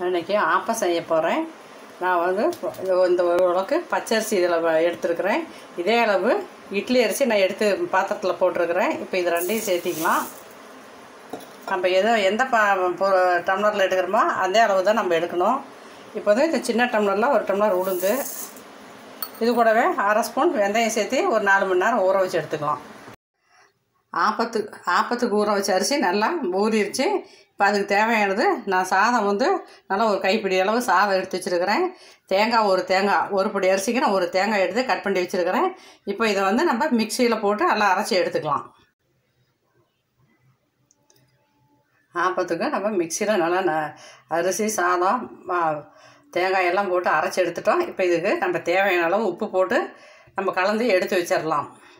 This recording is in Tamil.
இன்றைக்கி ஆப்பம் செய்ய போகிறேன் நான் வந்து இது இந்த ஒரு அளவுக்கு பச்சரிசி இதில் எடுத்துருக்கிறேன் இதே அளவு இட்லி அரிசி நான் எடுத்து பாத்திரத்தில் போட்டிருக்கிறேன் இப்போ இது ரெண்டையும் சேர்த்திக்கலாம் நம்ம எதோ எந்த பா பொ- டம்ளரில் எடுக்கிறோமோ அதே அளவு தான் நம்ம எடுக்கணும் இப்போ வந்து இந்த சின்ன டம்ளரில் ஒரு டம்ளர் உளுந்து இது கூடவே அரை ஸ்பூன் வெந்தயம் சேர்த்து ஒரு நாலு மணி நேரம் ஊற வச்சு எடுத்துக்கலாம் ஆப்பத்துக்கு ஆப்பத்துக்கு ஊற வச்ச அரிசி நல்லா ஊறிடுச்சு இப்போ அதுக்கு தேவையானது நான் சாதம் வந்து நல்லா ஒரு கைப்பிடி அளவு சாதம் எடுத்து வச்சுருக்கிறேன் தேங்காய் ஒரு தேங்காய் ஒரு படி அரிசிக்கு நான் ஒரு தேங்காய் எடுத்து கட் பண்ணி வச்சுருக்கிறேன் இப்போ இதை வந்து நம்ம மிக்சியில் போட்டு நல்லா அரைச்சி எடுத்துக்கலாம் ஆப்பத்துக்கு நம்ம மிக்சியில் நல்லா ந அரிசி சாதம் மா- தேங்காய் எல்லாம் போட்டு அரைச்சி எடுத்துட்டோம் இப்போ இதுக்கு நம்ம தேவையான அளவு உப்பு போட்டு நம்ம கலந்து எடுத்து வச்சிடலாம்